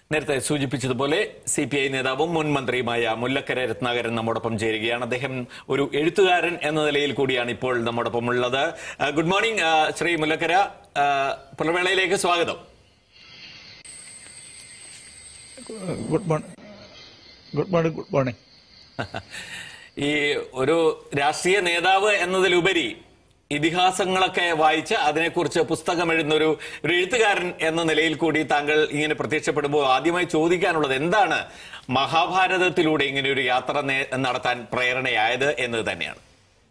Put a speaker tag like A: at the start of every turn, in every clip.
A: നേരത്തെ സൂചിപ്പിച്ചതുപോലെ C P I നേതാവും മുൻ മന്ത്രിയുമായ മുല്ലക്കര രത്നാകരൻ നമ്മോടൊപ്പം ചേരുകയാണ് അദ്ദേഹം ഒരു എഴുത്തുകാരൻ എന്ന നിലയിൽ കൂടിയാണ് ഇപ്പോൾ നമ്മോടൊപ്പം ഉള്ളത് ആ, ഗുഡ് മോർണിംഗ് ആ, ശ്രീ മുല്ലക്കര ആ, പുലർവേളയിലേക്ക് സ്വാഗതം
B: good morning good morning good morning
A: ഈ ഒരു രാഷ്ട്രീയ നേതാവ് എന്നതിലുപരി ഇതിഹാസങ്ങളൊക്കെ വായിച്ച് അതിനെക്കുറിച്ച് പുസ്തകം എഴുതുന്ന ഒരു ഒരു എഴുത്തുകാരൻ എന്ന നിലയിൽ കൂടി താങ്കൾ ഇങ്ങനെ പ്രത്യക്ഷപ്പെടുമ്പോൾ ആദ്യമായി ചോദിക്കാനുള്ളത് എന്താണ് മഹാഭാരതത്തിലൂടെ ഇങ്ങനെ ഒരു യാത്ര നേ- നടത്താൻ പ്രേരണയായത് എന്നത് തന്നെയാണ്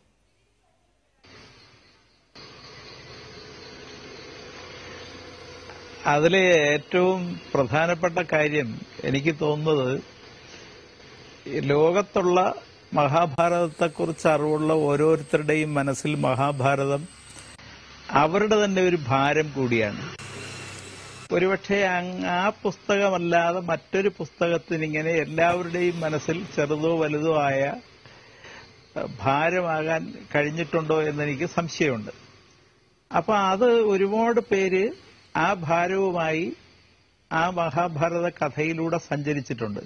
B: അതിലെ ഏറ്റവും പ്രധാനപ്പെട്ട കാര്യം എനിക്ക് തോന്നുന്നത് ഈ ലോകത്തുള്ള മഹാഭാരതത്തെക്കുറിച്ച് അറിവുള്ള ഓരോരുത്തരുടെയും മനസ്സിൽ മഹാഭാരതം അവരുടെ തന്നെ ഒരു ഭാരം കൂടിയാണ് ഒരുപക്ഷെ അങ് ആ പുസ്തകമല്ലാതെ മറ്റൊരു പുസ്തകത്തിന് ഇങ്ങനെ എല്ലാവരുടെയും മനസ്സിൽ ചെറുതോ വലുതോ ആയ ഏഹ്, ഭാരമാകാൻ കഴിഞ്ഞിട്ടുണ്ടോ എന്നെനിക്ക് സംശയമുണ്ട് അപ്പൊ അത് ഒരുപാട് പേര് ആ ഭാരവുമായി ആ മഹാഭാരത കഥയിലൂടെ സഞ്ചരിച്ചിട്ടുണ്ട്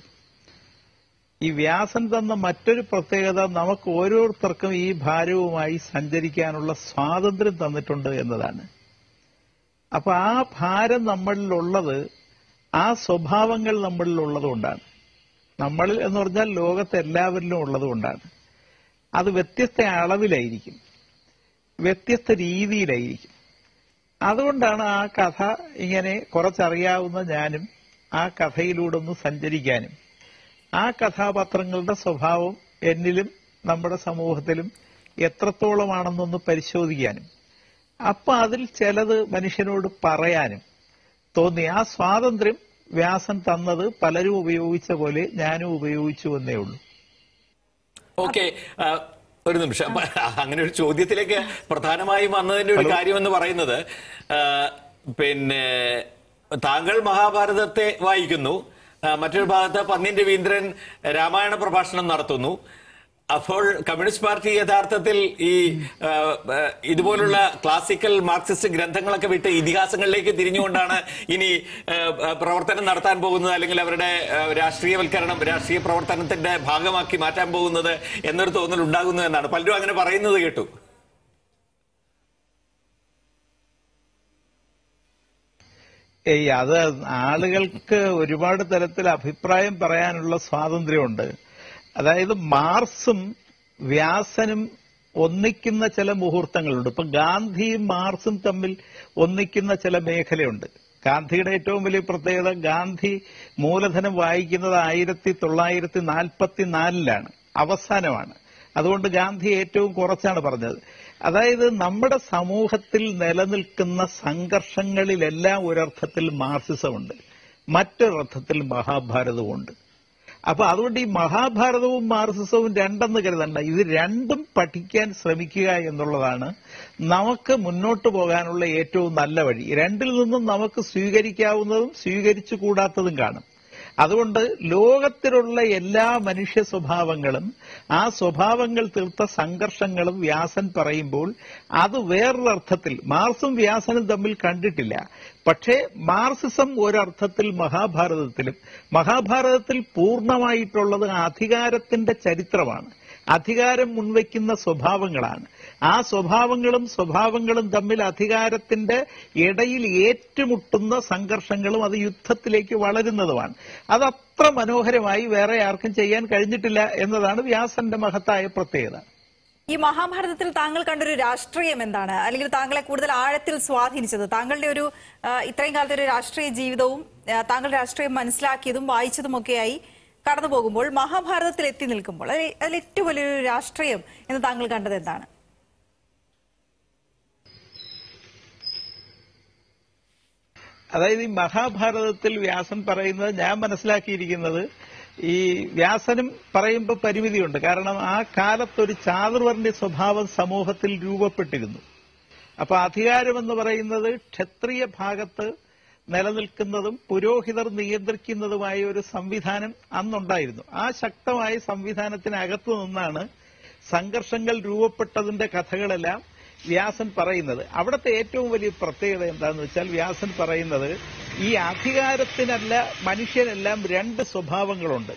B: ഈ വ്യാസൻ തന്ന മറ്റൊരു പ്രത്യേകത നമുക്ക് ഓരോരുത്തർക്കും ഈ ഭാരവുമായി സഞ്ചരിക്കാനുള്ള സ്വാതന്ത്ര്യം തന്നിട്ടുണ്ട് എന്നതാണ് അപ്പൊ ആ ഭാരം നമ്മളിലുള്ളത് ആ സ്വഭാവങ്ങൾ നമ്മളിലുള്ളത് കൊണ്ടാണ് നമ്മളിൽ എന്ന് പറഞ്ഞാൽ ലോകത്ത് എല്ലാവരിലും ഉള്ളത് കൊണ്ടാണ് അത് വ്യത്യസ്ത അളവിലായിരിക്കും വ്യത്യസ്ത രീതിയിലായിരിക്കും അതുകൊണ്ടാണ് ആ കഥ ഇങ്ങനെ കുറച്ചറിയാവുന്ന ഞാനും ആ കഥയിലൂടെ ഒന്ന് സഞ്ചരിക്കാനും ആ കഥാപാത്രങ്ങളുടെ സ്വഭാവം എന്നിലും നമ്മുടെ സമൂഹത്തിലും എത്രത്തോളമാണെന്നൊന്ന് പരിശോധിക്കാനും അപ്പൊ അതിൽ ചിലത് മനുഷ്യനോട് പറയാനും തോന്നി ആ സ്വാതന്ത്ര്യം വ്യാസൻ തന്നത് പലരും ഉപയോഗിച്ച പോലെ ഞാനും ഉപയോഗിച്ചു എന്നേ ഉള്ളൂ
A: ഓക്കെ ഒരു നിമിഷം അപ്പൊ അങ്ങനെ ഒരു ചോദ്യത്തിലേക്ക് പ്രധാനമായും വന്നതിന്റെ ഒരു കാര്യം എന്ന് പറയുന്നത് ആ, പിന്നെ താങ്കൾ മഹാഭാരതത്തെ വായിക്കുന്നു ആ, മറ്റൊരു ഭാഗത്ത് പന്ന്യൻ രവീന്ദ്രൻ രാമായണ പ്രഭാഷണം നടത്തുന്നു അപ്പോൾ കമ്മ്യൂണിസ്റ്റ് പാർട്ടി യഥാർത്ഥത്തിൽ ഈ ആ, ആ, ഇതുപോലുള്ള ക്ലാസിക്കൽ മാർക്സിസ്റ്റ് ഗ്രന്ഥങ്ങളൊക്കെ വിട്ട് ഇതിഹാസങ്ങളിലേക്ക് തിരിഞ്ഞുകൊണ്ടാണ് ഇനി ആ, ആ, പ്രവർത്തനം നടത്താൻ പോകുന്നത് അല്ലെങ്കിൽ അവരുടെ ആ, രാഷ്ട്രീയവൽക്കരണം രാഷ്ട്രീയ പ്രവർത്തനത്തിന്റെ ഭാഗമാക്കി മാറ്റാൻ പോകുന്നത് എന്നൊരു തോന്നൽ ഉണ്ടാകുന്നു എന്നാണ് പലരും അങ്ങനെ പറയുന്നത് കേട്ടു
B: ഏയ് അത് ആളുകൾക്ക് ഒരുപാട് തരത്തിൽ അഭിപ്രായം പറയാനുള്ള സ്വാതന്ത്ര്യമുണ്ട് അതായത് മാർസും വ്യാസനും ഒന്നിക്കുന്ന ചില മുഹൂർത്തങ്ങളുണ്ട് ഇപ്പൊ ഗാന്ധിയും മാർസും തമ്മിൽ ഒന്നിക്കുന്ന ചില മേഖലയുണ്ട് ഗാന്ധിയുടെ ഏറ്റവും വലിയ പ്രത്യേകത ഗാന്ധി മൂലധനം വായിക്കുന്നത് ആയിരത്തി തൊള്ളായിരത്തി നാൽപ്പത്തി നാലിലാണ് അവസാനമാണ് അതുകൊണ്ട് ഗാന്ധി ഏറ്റവും കുറച്ചാണ് പറഞ്ഞത് അതായത് നമ്മുടെ സമൂഹത്തിൽ നിലനിൽക്കുന്ന സംഘർഷങ്ങളിലെല്ലാം ഒരർത്ഥത്തിൽ മാർസിസമുണ്ട് മറ്റൊരർത്ഥത്തിൽ മഹാഭാരതവുമുണ്ട് അപ്പൊ അതുകൊണ്ട് ഈ മഹാഭാരതവും മാർസിസവും രണ്ടെന്ന് കരുതണ്ട ഇത് രണ്ടും പഠിക്കാൻ ശ്രമിക്കുക എന്നുള്ളതാണ് നമുക്ക് മുന്നോട്ട് പോകാനുള്ള ഏറ്റവും നല്ല വഴി രണ്ടിൽ നിന്നും നമുക്ക് സ്വീകരിക്കാവുന്നതും സ്വീകരിച്ചു കൂടാത്തതും കാണും അതുകൊണ്ട് ലോകത്തിലുള്ള എല്ലാ മനുഷ്യ സ്വഭാവങ്ങളും ആ സ്വഭാവങ്ങൾ തീർത്ത സംഘർഷങ്ങളും വ്യാസൻ പറയുമ്പോൾ അത് വേറൊരർത്ഥത്തിൽ മാർസും വ്യാസനും തമ്മിൽ കണ്ടിട്ടില്ല പക്ഷേ മാർസിസം ഒരർത്ഥത്തിൽ മഹാഭാരതത്തിലും മഹാഭാരതത്തിൽ പൂർണ്ണമായിട്ടുള്ളത് അധികാരത്തിന്റെ ചരിത്രമാണ് അധികാരം മുൻവയ്ക്കുന്ന സ്വഭാവങ്ങളാണ് ആ സ്വഭാവങ്ങളും സ്വഭാവങ്ങളും തമ്മിൽ അധികാരത്തിന്റെ ഇടയിൽ ഏറ്റുമുട്ടുന്ന സംഘർഷങ്ങളും അത് യുദ്ധത്തിലേക്ക് വളരുന്നതുമാണ് അത് അത്ര മനോഹരമായി വേറെ ആർക്കും ചെയ്യാൻ കഴിഞ്ഞിട്ടില്ല എന്നതാണ് വ്യാസന്റെ മഹത്തായ പ്രത്യേകത
C: ഈ മഹാഭാരതത്തിൽ താങ്കൾ കണ്ടൊരു രാഷ്ട്രീയം എന്താണ് അല്ലെങ്കിൽ താങ്കളെ കൂടുതൽ ആഴത്തിൽ സ്വാധീനിച്ചത് താങ്കളുടെ ഒരു ആ, ഇത്രയും കാലത്തെ ഒരു രാഷ്ട്രീയ ജീവിതവും ആ, താങ്കൾ രാഷ്ട്രീയം മനസ്സിലാക്കിയതും വായിച്ചതുമൊക്കെയായി കടന്നു പോകുമ്പോൾ മഹാഭാരതത്തിൽ എത്തി നിൽക്കുമ്പോൾ അതിൽ അതിൽ ഏറ്റവും വലിയൊരു രാഷ്ട്രീയം എന്ന് താങ്കൾ കണ്ടത് എന്താണ്
B: അതായത് ഈ മഹാഭാരതത്തിൽ വ്യാസൻ പറയുന്നത് ഞാൻ മനസ്സിലാക്കിയിരിക്കുന്നത് ഈ വ്യാസനും പറയുമ്പോൾ പരിമിതിയുണ്ട് കാരണം ആ കാലത്തൊരു ചാതുർവർണ്ണ സ്വഭാവം സമൂഹത്തിൽ രൂപപ്പെട്ടിരുന്നു അപ്പൊ അധികാരം എന്ന് പറയുന്നത് ക്ഷത്രിയ ഭാഗത്ത് നിലനിൽക്കുന്നതും പുരോഹിതർ നിയന്ത്രിക്കുന്നതുമായ ഒരു സംവിധാനം അന്നുണ്ടായിരുന്നു ആ ശക്തമായ സംവിധാനത്തിനകത്തു നിന്നാണ് സംഘർഷങ്ങൾ രൂപപ്പെട്ടതിന്റെ കഥകളെല്ലാം വ്യാസൻ പറയുന്നത് അവിടുത്തെ ഏറ്റവും വലിയ പ്രത്യേകത എന്താണെന്ന് വെച്ചാൽ വ്യാസൻ പറയുന്നത് ഈ അധികാരത്തിനല്ല മനുഷ്യനെല്ലാം രണ്ട് സ്വഭാവങ്ങളുണ്ട്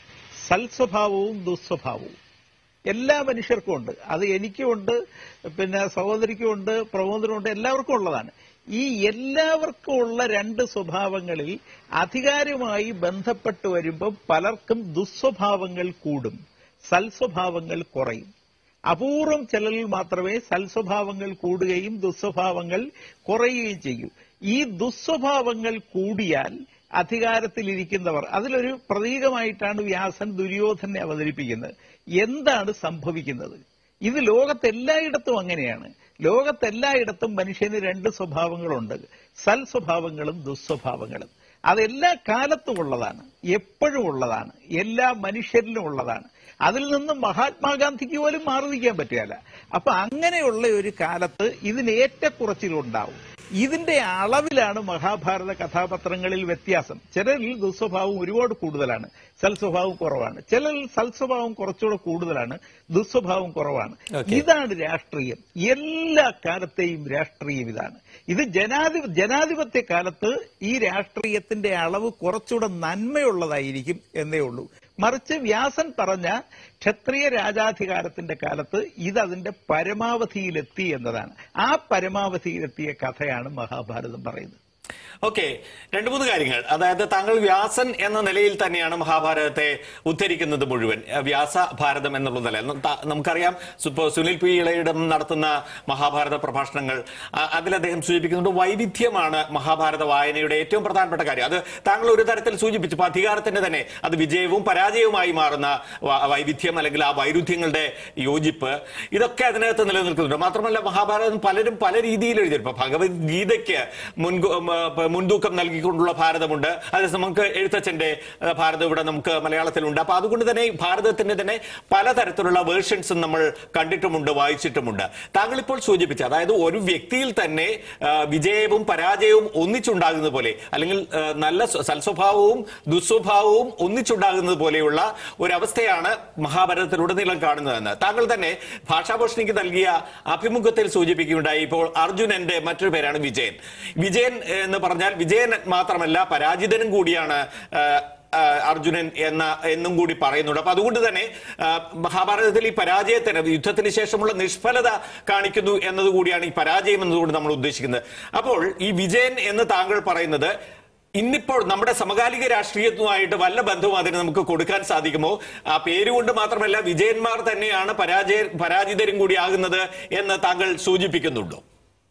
B: സൽസ്വഭാവവും ദുസ്വഭാവവും എല്ലാ മനുഷ്യർക്കും ഉണ്ട് അത് എനിക്കുമുണ്ട് പിന്നെ സഹോദരിക്കും ഉണ്ട് പ്രമോദനുണ്ട് എല്ലാവർക്കും ഉള്ളതാണ് ഈ എല്ലാവർക്കും ഉള്ള രണ്ട് സ്വഭാവങ്ങളിൽ അധികാരവുമായി ബന്ധപ്പെട്ട് വരുമ്പോൾ പലർക്കും ദുസ്വഭാവങ്ങൾ കൂടും സൽസ്വഭാവങ്ങൾ കുറയും അപൂർവം ചിലരിൽ മാത്രമേ സൽസ്വഭാവങ്ങൾ കൂടുകയും ദുസ്വഭാവങ്ങൾ കുറയുകയും ചെയ്യൂ ഈ ദുസ്വഭാവങ്ങൾ കൂടിയാൽ അധികാരത്തിലിരിക്കുന്നവർ അതിലൊരു പ്രതീകമായിട്ടാണ് വ്യാസൻ ദുര്യോധനെ അവതരിപ്പിക്കുന്നത് എന്താണ് സംഭവിക്കുന്നത് ഇത് ലോകത്തെല്ലായിടത്തും അങ്ങനെയാണ് ലോകത്തെല്ലായിടത്തും മനുഷ്യന് രണ്ട് സ്വഭാവങ്ങളുണ്ട് സൽ സ്വഭാവങ്ങളും ദുസ്വഭാവങ്ങളും അതെല്ലാ കാലത്തും ഉള്ളതാണ് എപ്പോഴും ഉള്ളതാണ് എല്ലാ മനുഷ്യരിലും ഉള്ളതാണ് അതിൽ നിന്നും മഹാത്മാഗാന്ധിക്ക് പോലും മാറി നിൽക്കാൻ പറ്റുകയില്ല അപ്പൊ അങ്ങനെയുള്ള ഒരു കാലത്ത് ഇതിന് ഏറ്റക്കുറച്ചിലുണ്ടാവും ഇതിന്റെ അളവിലാണ് മഹാഭാരത കഥാപത്രങ്ങളിൽ വ്യത്യാസം ചിലരിൽ ദുസ്വഭാവം ഒരുപാട് കൂടുതലാണ് സൽസ്വഭാവം കുറവാണ് ചിലരിൽ സൽസ്വഭാവം കുറച്ചുകൂടെ കൂടുതലാണ് ദുസ്വഭാവം കുറവാണ്
A: Okay.
B: ഇതാണ് രാഷ്ട്രീയം എല്ലാ കാലത്തെയും രാഷ്ട്രീയം ഇതാണ് ഇത് ജനാധി ജനാധിപത്യ കാലത്ത് ഈ രാഷ്ട്രീയത്തിന്റെ അളവ് കുറച്ചുകൂടെ നന്മയുള്ളതായിരിക്കും എന്നേ ഉള്ളൂ മറിച്ച് വ്യാസൻ പറഞ്ഞ ക്ഷത്രിയ രാജാധികാരത്തിന്റെ കാലത്ത് ഇത് അതിന്റെ പരമാവധിയിലെത്തി എന്നതാണ് ആ പരമാവധിയിലെത്തിയ കഥയാണ് മഹാഭാരതം പറയുന്നത്
A: ഓക്കെ രണ്ടു മൂന്ന് കാര്യങ്ങൾ അതായത് താങ്കൾ വ്യാസൻ എന്ന നിലയിൽ തന്നെയാണ് മഹാഭാരതത്തെ ഉദ്ധരിക്കുന്നത് മുഴുവൻ അഹ് വ്യാസ ഭാരതം എന്നുള്ള നില ത- നമുക്കറിയാം ഇപ്പോ സുനിൽ പി ഇളയിടം നടത്തുന്ന മഹാഭാരത പ്രഭാഷണങ്ങൾ അ- അതിൽ അദ്ദേഹം സൂചിപ്പിക്കുന്നുണ്ട് വൈവിധ്യമാണ് മഹാഭാരത വായനയുടെ ഏറ്റവും പ്രധാനപ്പെട്ട കാര്യം അത് താങ്കൾ ഒരു തരത്തിൽ സൂചിപ്പിച്ചു ഇപ്പൊ അധികാരത്തിന്റെ തന്നെ അത് വിജയവും പരാജയവുമായി മാറുന്ന വ- വൈവിധ്യം അല്ലെങ്കിൽ ആ വൈരുദ്ധ്യങ്ങളുടെ യോജിപ്പ് ഇതൊക്കെ അതിനകത്ത് നിലനിൽക്കുന്നുണ്ട് മാത്രമല്ല മഹാഭാരതം പലരും പല രീതിയിൽ എഴുതി ഇപ്പൊ ഭഗവത്ഗീതയ്ക്ക് മുൻകൂ മ, പ- മുൻതൂക്കം നൽകിക്കൊണ്ടുള്ള ഭാരതമുണ്ട് അത് നമുക്ക് എഴുത്തച്ഛന്റെ ആ, ഭാരതം ഇവിടെ നമുക്ക് മലയാളത്തിലുണ്ട് അപ്പൊ അതുകൊണ്ട് തന്നെ ഈ ഭാരതത്തിന്റെ തന്നെ പലതരത്തിലുള്ള വേർഷൻസും നമ്മൾ കണ്ടിട്ടുമുണ്ട് വായിച്ചിട്ടുമുണ്ട് താങ്കൾ ഇപ്പോൾ സൂചിപ്പിച്ച അതായത് ഒരു വ്യക്തിയിൽ തന്നെ ആ, വിജയവും പരാജയവും ഒന്നിച്ചുണ്ടാകുന്നത് പോലെ അല്ലെങ്കിൽ ആ, നല്ല സ്വ- സൽസ്വഭാവവും ദുസ്വഭാവവും ഒന്നിച്ചുണ്ടാകുന്നത് പോലെയുള്ള ഒരവസ്ഥയാണ് മഹാഭാരതത്തിലുടനീളം കാണുന്നതെന്ന് താങ്കൾ തന്നെ ഭാഷാഭൂഷണിക്ക് നൽകിയ അഭിമുഖത്തിൽ സൂചിപ്പിക്കുകയുണ്ടായി ഇപ്പോൾ അർജുനന്റെ മറ്റൊരു പേരാണ് വിജയൻ വിജയൻ എന്ന് പറഞ്ഞാൽ വിജയൻ മാത്രമല്ല പരാജിതനും കൂടിയാണ് ആ, ആ, അർജുനൻ എന്ന എന്നും കൂടി പറയുന്നുണ്ട് അപ്പൊ അതുകൊണ്ട് തന്നെ ആ, മഹാഭാരതത്തിൽ ഈ പരാജയത്തിന് യുദ്ധത്തിന് ശേഷമുള്ള നിഷ്ഫലത കാണിക്കുന്നു എന്നതുകൂടിയാണ് ഈ പരാജയം എന്നതുകൊണ്ട് നമ്മൾ ഉദ്ദേശിക്കുന്നത് അപ്പോൾ ഈ വിജയൻ എന്ന് താങ്കൾ പറയുന്നത് ഇന്നിപ്പോൾ നമ്മുടെ സമകാലിക രാഷ്ട്രീയത്തുമായിട്ട് വല്ല ബന്ധവും അതിന് നമുക്ക് കൊടുക്കാൻ സാധിക്കുമോ ആ പേരുകൊണ്ട് മാത്രമല്ല വിജയന്മാർ തന്നെയാണ് പരാജയ പരാജിതരും കൂടി ആകുന്നത് എന്ന് താങ്കൾ സൂചിപ്പിക്കുന്നുണ്ടോ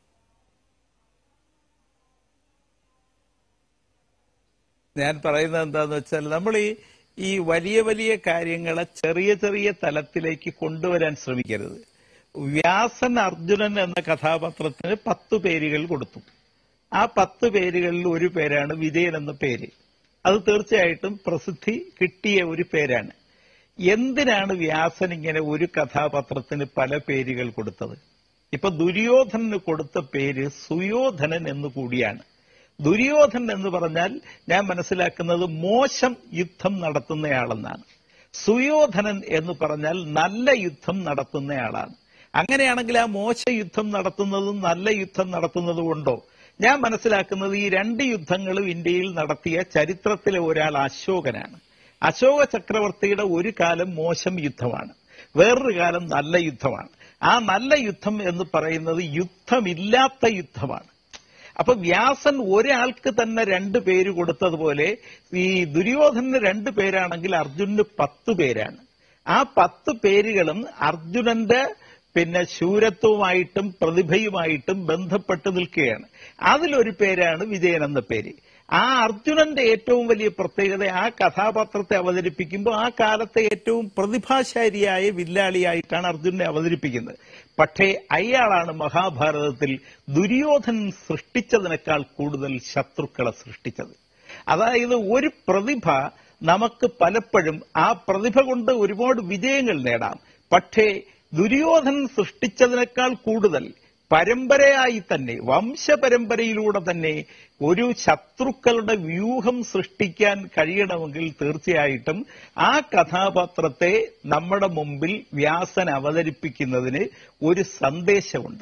B: ഞാൻ പറയുന്നത് എന്താന്ന് വെച്ചാൽ നമ്മൾ ഈ ഈ വലിയ വലിയ കാര്യങ്ങളെ ചെറിയ ചെറിയ തലത്തിലേക്ക് കൊണ്ടുവരാൻ ശ്രമിക്കരുത് വ്യാസൻ അർജുനൻ എന്ന കഥാപാത്രത്തിന് പത്ത് പേരുകൾ കൊടുത്തു ആ പത്ത് പേരുകളിൽ ഒരു പേരാണ് വിജയൻ എന്ന പേര് അത് തീർച്ചയായിട്ടും പ്രസിദ്ധി കിട്ടിയ ഒരു പേരാണ് എന്തിനാണ് വ്യാസൻ ഇങ്ങനെ ഒരു കഥാപാത്രത്തിന് പല പേരുകൾ കൊടുത്തത് ഇപ്പൊ ദുര്യോധനന് കൊടുത്ത പേര് സുയോധനൻ എന്ന് കൂടിയാണ് ദുര്യോധനൻ എന്ന് പറഞ്ഞാൽ ഞാൻ മനസ്സിലാക്കുന്നത് മോശം യുദ്ധം നടത്തുന്നയാളെന്നാണ് സുയോധനൻ എന്ന് പറഞ്ഞാൽ നല്ല യുദ്ധം നടത്തുന്നയാളാണ് അങ്ങനെയാണെങ്കിൽ ആ മോശ യുദ്ധം നടത്തുന്നതും നല്ല യുദ്ധം നടത്തുന്നതും ഉണ്ടോ ഞാൻ മനസ്സിലാക്കുന്നത് ഈ രണ്ട് യുദ്ധങ്ങളും ഇന്ത്യയിൽ നടത്തിയ ചരിത്രത്തിലെ ഒരാൾ അശോകനാണ് അശോക ചക്രവർത്തിയുടെ ഒരു കാലം മോശം യുദ്ധമാണ് വേറൊരു കാലം നല്ല യുദ്ധമാണ് ആ നല്ല യുദ്ധം എന്ന് പറയുന്നത് യുദ്ധമില്ലാത്ത യുദ്ധമാണ് അപ്പൊ വ്യാസൻ ഒരാൾക്ക് തന്നെ രണ്ട് പേര് കൊടുത്തതുപോലെ ഈ ദുര്യോധനന് രണ്ട് പേരാണെങ്കിൽ അർജുനന് പത്ത് പേരാണ് ആ പത്ത് പേരുകളും അർജുനന്റെ പിന്നെ ശൂരത്വമായിട്ടും പ്രതിഭയുമായിട്ടും ബന്ധപ്പെട്ട് നിൽക്കുകയാണ് അതിലൊരു പേരാണ് വിജയൻ എന്ന പേര് ആ അർജുനന്റെ ഏറ്റവും വലിയ പ്രത്യേകത ആ കഥാപാത്രത്തെ അവതരിപ്പിക്കുമ്പോൾ ആ കാലത്തെ ഏറ്റവും പ്രതിഭാശാലിയായ വില്ലാളിയായിട്ടാണ് അർജുനനെ അവതരിപ്പിക്കുന്നത് പക്ഷേ അയാളാണ് മഹാഭാരതത്തിൽ ദുര്യോധനൻ സൃഷ്ടിച്ചതിനേക്കാൾ കൂടുതൽ ശത്രുക്കളെ സൃഷ്ടിച്ചത് അതായത് ഒരു പ്രതിഭ നമുക്ക് പലപ്പോഴും ആ പ്രതിഭ കൊണ്ട് ഒരുപാട് വിജയങ്ങൾ നേടാം പക്ഷേ ദുര്യോധനൻ സൃഷ്ടിച്ചതിനേക്കാൾ കൂടുതൽ പരമ്പരയായി തന്നെ വംശപരമ്പരയിലൂടെ തന്നെ ഒരു ശത്രുക്കളുടെ വ്യൂഹം സൃഷ്ടിക്കാൻ കഴിയണമെങ്കിൽ തീർച്ചയായിട്ടും ആ കഥാപാത്രത്തെ നമ്മുടെ മുമ്പിൽ വ്യാസൻ അവതരിപ്പിക്കുന്നതിന് ഒരു സന്ദേശമുണ്ട്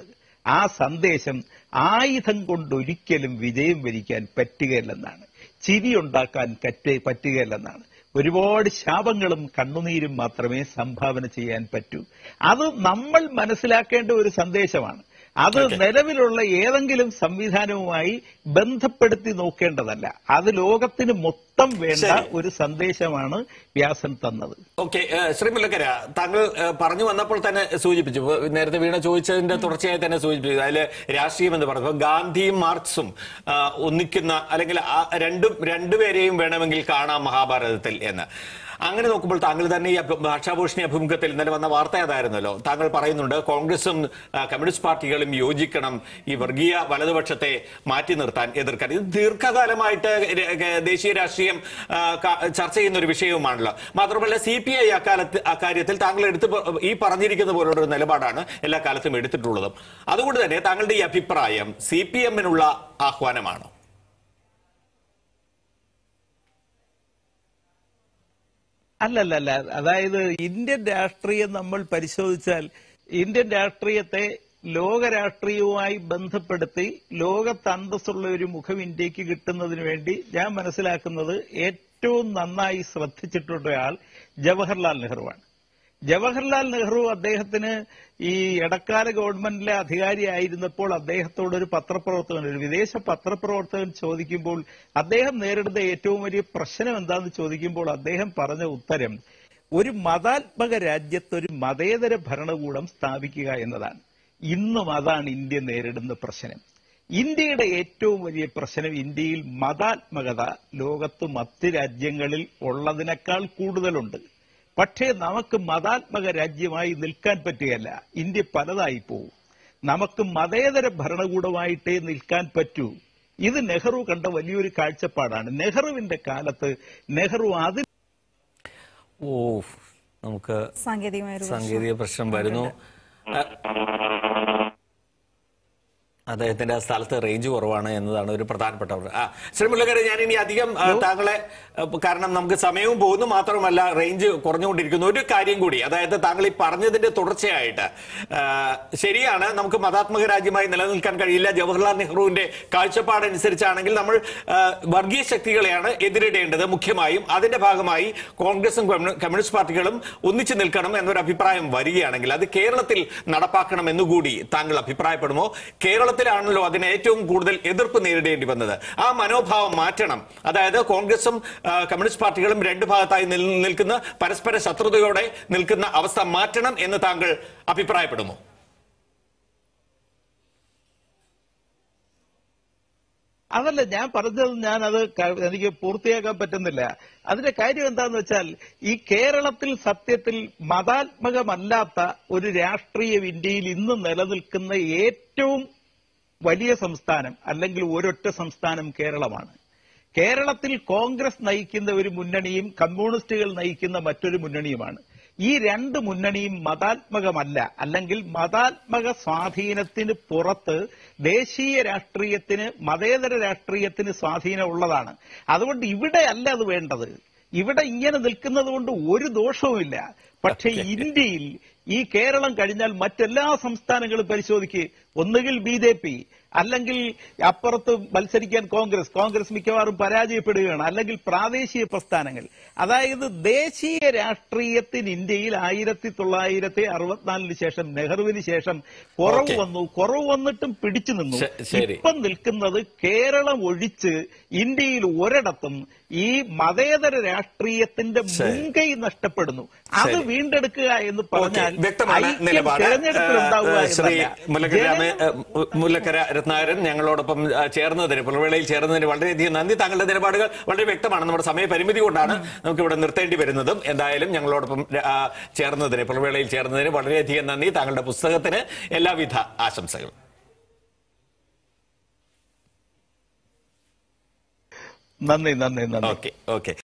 B: ആ സന്ദേശം ആയുധം കൊണ്ടൊരിക്കലും വിജയം വരിക്കാൻ പറ്റുകയില്ലെന്നാണ് ചിരി ഉണ്ടാക്കാൻ പറ്റ പറ്റുകയില്ലെന്നാണ് ഒരുപാട് ശാപങ്ങളും കണ്ണുനീരും മാത്രമേ സംഭാവന ചെയ്യാൻ പറ്റൂ അത് നമ്മൾ മനസ്സിലാക്കേണ്ട ഒരു സന്ദേശമാണ് അത് നിലവിലുള്ള ഏതെങ്കിലും സംവിധാനവുമായി ബന്ധപ്പെടുത്തി നോക്കേണ്ടതല്ല അത് ലോകത്തിന് മൊത്തം വേണ്ട
A: ശരി.
B: ഒരു സന്ദേശമാണ് വ്യാസൻ തന്നത്
A: ഓക്കെ ശ്രീ മുല്ലക്കര താങ്കൾ ഏഹ്, പറഞ്ഞു വന്നപ്പോൾ തന്നെ സൂചിപ്പിച്ചു ഇപ്പൊ നേരത്തെ വീണ ചോദിച്ചതിന്റെ തുടർച്ചയായി തന്നെ സൂചിപ്പിച്ചു അതിൽ രാഷ്ട്രീയം എന്ന് പറഞ്ഞപ്പോൾ ഗാന്ധിയും മാർക്സും ആ, ഒന്നിക്കുന്ന അല്ലെങ്കിൽ ആ രണ്ടും രണ്ടുപേരെയും വേണമെങ്കിൽ കാണാം മഹാഭാരതത്തിൽ എന്ന് അങ്ങനെ നോക്കുമ്പോൾ താങ്കൾ തന്നെ ഈ അഭി- ഭാഷാഭൂഷണി അഭിമുഖത്തിൽ ഇന്നലെ വന്ന വാർത്ത അതായിരുന്നല്ലോ താങ്കൾ പറയുന്നുണ്ട് കോൺഗ്രസും ആ, കമ്മ്യൂണിസ്റ്റ് പാർട്ടികളും യോജിക്കണം ഈ വർഗീയ വലതുപക്ഷത്തെ മാറ്റി നിർത്താൻ എതിർക്കാൻ ഇത് ദീർഘകാലമായിട്ട് ര- ക- ദേശീയ രാഷ്ട്രീയം ആ, ക- ചർച്ച ചെയ്യുന്ന ഒരു വിഷയവുമാണല്ലോ മാത്രമല്ല സി പി ഐ അക്കാലത്ത് അക്കാര്യത്തിൽ താങ്കൾ എടുത്ത് പ- ഈ പറഞ്ഞിരിക്കുന്ന പോലുള്ള ഒരു നിലപാടാണ് എല്ലാ കാലത്തും എടുത്തിട്ടുള്ളതും അതുകൊണ്ട് തന്നെ താങ്കളുടെ ഈ അഭിപ്രായം സി പി എമ്മിനുള്ള ആഹ്വാനമാണോ
B: അല്ലല്ലല്ല അതായത് ഇന്ത്യൻ രാഷ്ട്രീയം നമ്മൾ പരിശോധിച്ചാൽ ഇന്ത്യൻ രാഷ്ട്രീയത്തെ ലോക രാഷ്ട്രീയവുമായി ബന്ധപ്പെടുത്തി ലോകത്ത് അന്തസ്സുള്ള ഒരു മുഖം ഇന്ത്യക്ക് കിട്ടുന്നതിന് വേണ്ടി ഞാൻ മനസ്സിലാക്കുന്നത് ഏറ്റവും നന്നായി ശ്രദ്ധിച്ചിട്ടുള്ളയാൾ ജവഹർലാൽ നെഹ്റുവാണ് ജവഹർലാൽ നെഹ്റു അദ്ദേഹത്തിന് ഈ ഇടക്കാല ഗവൺമെന്റിലെ അധികാരിയായിരുന്നപ്പോൾ അദ്ദേഹത്തോട് ഒരു പത്രപ്രവർത്തകൻ ഒരു വിദേശ പത്രപ്രവർത്തകൻ ചോദിക്കുമ്പോൾ അദ്ദേഹം നേരിടുന്ന ഏറ്റവും വലിയ പ്രശ്നം എന്താണെന്ന് ചോദിക്കുമ്പോൾ അദ്ദേഹം പറഞ്ഞ ഉത്തരം ഒരു മതാത്മക രാജ്യത്ത് ഒരു മതേതര ഭരണകൂടം സ്ഥാപിക്കുക എന്നതാണ് ഇന്നും അതാണ് ഇന്ത്യ നേരിടുന്ന പ്രശ്നം ഇന്ത്യയുടെ ഏറ്റവും വലിയ പ്രശ്നം ഇന്ത്യയിൽ മതാത്മകത ലോകത്ത് മറ്റ് രാജ്യങ്ങളിൽ ഉള്ളതിനേക്കാൾ കൂടുതലുണ്ട് പക്ഷേ നമുക്ക് മതാത്മക രാജ്യമായി നിൽക്കാൻ പറ്റുകയല്ല ഇന്ത്യ പലതായി പോകും നമുക്ക് മതേതര ഭരണകൂടമായിട്ടേ നിൽക്കാൻ പറ്റൂ ഇത് നെഹ്റു കണ്ട വലിയൊരു കാഴ്ചപ്പാടാണ് നെഹ്റുവിന്റെ കാലത്ത് നെഹ്റു അതിൽ
A: ഓ നമുക്ക്
C: സാങ്കേതികമായ ഒരു
A: സാങ്കേതിക പ്രശ്നം വരുന്നു അദ്ദേഹത്തിന്റെ ആ സ്ഥലത്ത് റേഞ്ച് കുറവാണ് എന്നതാണ് ഒരു പ്രധാനപ്പെട്ട ഒരു- ആ ശ്രീ മുല്ലക്കര ഞാൻ ഇനി അധികം ആ, താങ്കളെ ആ, കാരണം നമുക്ക് സമയവും പോകുന്നു മാത്രമല്ല റേഞ്ച് കുറഞ്ഞുകൊണ്ടിരിക്കുന്നു ഒരു കാര്യം കൂടി അതായത് താങ്കൾ ഈ പറഞ്ഞതിന്റെ തുടർച്ചയായിട്ട് ആ, ശരിയാണ് നമുക്ക് മതാത്മക രാജ്യമായി നിലനിൽക്കാൻ കഴിയില്ല ജവഹർലാൽ നെഹ്റുവിന്റെ കാഴ്ചപ്പാടനുസരിച്ചാണെങ്കിൽ നമ്മൾ ആ, വർഗീയ ശക്തികളെയാണ് എതിരിടേണ്ടത് മുഖ്യമായും അതിന്റെ ഭാഗമായി കോൺഗ്രസും കമ്മ്യൂ- കമ്മ്യൂണിസ്റ്റ് പാർട്ടികളും ഒന്നിച്ചു നിൽക്കണം എന്നൊരു അഭിപ്രായം വരികയാണെങ്കിൽ അത് കേരളത്തിൽ നടപ്പാക്കണം എന്നുകൂടി താങ്കൾ അഭിപ്രായപ്പെടുമോ കേരളത്തിലാണല്ലോ അതിന് ഏറ്റവും കൂടുതൽ എതിർപ്പ് നേരിടേണ്ടി വന്നത് ആ മനോഭാവം മാറ്റണം അതായത് കോൺഗ്രസും ആ, കമ്മ്യൂണിസ്റ്റ് പാർട്ടികളും രണ്ട് ഭാഗത്തായി നിൽ- നിൽക്കുന്ന പരസ്പര ശത്രുതയോടെ നിൽക്കുന്ന അവസ്ഥ മാറ്റണം എന്ന് താങ്കൾ അഭിപ്രായപ്പെടുമോ
B: അതല്ല ഞാൻ പറഞ്ഞത് ഞാൻ അത് ക- എനിക്ക് പൂർത്തിയാക്കാൻ പറ്റുന്നില്ല അതിന്റെ കാര്യം എന്താന്ന് വെച്ചാൽ ഈ കേരളത്തിൽ സത്യത്തിൽ മതാത്മകമല്ലാത്ത ഒരു രാഷ്ട്രീയം ഇന്ത്യയിൽ ഇന്ന് നിലനിൽക്കുന്ന ഏറ്റവും വലിയ സംസ്ഥാനം അല്ലെങ്കിൽ ഒരൊറ്റ സംസ്ഥാനം കേരളമാണ് കേരളത്തിൽ കോൺഗ്രസ് നയിക്കുന്ന ഒരു മുന്നണിയും കമ്മ്യൂണിസ്റ്റുകൾ നയിക്കുന്ന മറ്റൊരു മുന്നണിയുമാണ് ഈ രണ്ട് മുന്നണിയും മതാത്മകമല്ല അല്ലെങ്കിൽ മതാത്മക സ്വാധീനത്തിന് പുറത്ത് ദേശീയ രാഷ്ട്രീയത്തിന് മതേതര രാഷ്ട്രീയത്തിന് സ്വാധീനം ഉള്ളതാണ് അതുകൊണ്ട് ഇവിടെ അല്ല അത് വേണ്ടത് ഇവിടെ ഇങ്ങനെ നിൽക്കുന്നത് കൊണ്ട് ഒരു ദോഷവുമില്ല പക്ഷേ ഇന്ത്യയിൽ ഈ കേരളം കഴിഞ്ഞാൽ മറ്റെല്ലാ സംസ്ഥാനങ്ങളും പരിശോധിക്കുക ഒന്നുകിൽ ബി ജെ പി അല്ലെങ്കിൽ അപ്പുറത്ത് മത്സരിക്കാൻ കോൺഗ്രസ് കോൺഗ്രസ് മിക്കവാറും പരാജയപ്പെടുകയാണ് അല്ലെങ്കിൽ പ്രാദേശിക പ്രസ്ഥാനങ്ങൾ അതായത് ദേശീയ രാഷ്ട്രീയത്തിന് ഇന്ത്യയിൽ ആയിരത്തി തൊള്ളായിരത്തി അറുപത്തിനാലിന് ശേഷം നെഹ്റുവിന് ശേഷം കുറവ്
A: Okay.
B: വന്നു കുറവ് വന്നിട്ടും പിടിച്ചു നിന്നു
A: ശ- ശരി.
B: ഇപ്പം നിൽക്കുന്നത് കേരളം ഒഴിച്ച് ഇന്ത്യയിൽ ഒരിടത്തും ഈ മതേതര രാഷ്ട്രീയത്തിന്റെ
A: ശരി.
B: മുൻകൈ നഷ്ടപ്പെടുന്നു അത്
A: ശരി.
B: വീണ്ടെടുക്കുക എന്ന്
A: ഓക്കേ,
B: പറഞ്ഞാൽ
A: വ്യക്തമാണ്
B: ഐക്യം
A: നിലപാട്
B: തെരഞ്ഞെടുപ്പിൽ ഉണ്ടാവുക
A: ഏഹ്, ശ്രീ
B: എന്നല്ല.
A: മുല്ലക്കര രാമ-
B: ജനം-
A: ഏഹ്, മു- മുല്ലക്കര രത്നാകരൻ ഞങ്ങളോടൊപ്പം ആ, ചേർന്നതിന് പുറവേളയിൽ ചേർന്നതിന് വളരെയധികം നന്ദി താങ്കളുടെ നിലപാടുകൾ വളരെ വ്യക്തമാണ് നമ്മുടെ സമയപരിമിതി കൊണ്ടാണ് നമുക്ക് ഇവിടെ നിർത്തേണ്ടി വരുന്നതും എന്തായാലും ഞങ്ങളോടൊപ്പം ആ, ചേർന്നതിന് പുറവേളയിൽ ചേർന്നതിന് വളരെയധികം നന്ദി താങ്കളുടെ പുസ്തകത്തിന് എല്ലാവിധ ആശംസകളും
B: നന്ദി നന്ദി നന്ദി
A: ഓക്കെ ഓക്കെ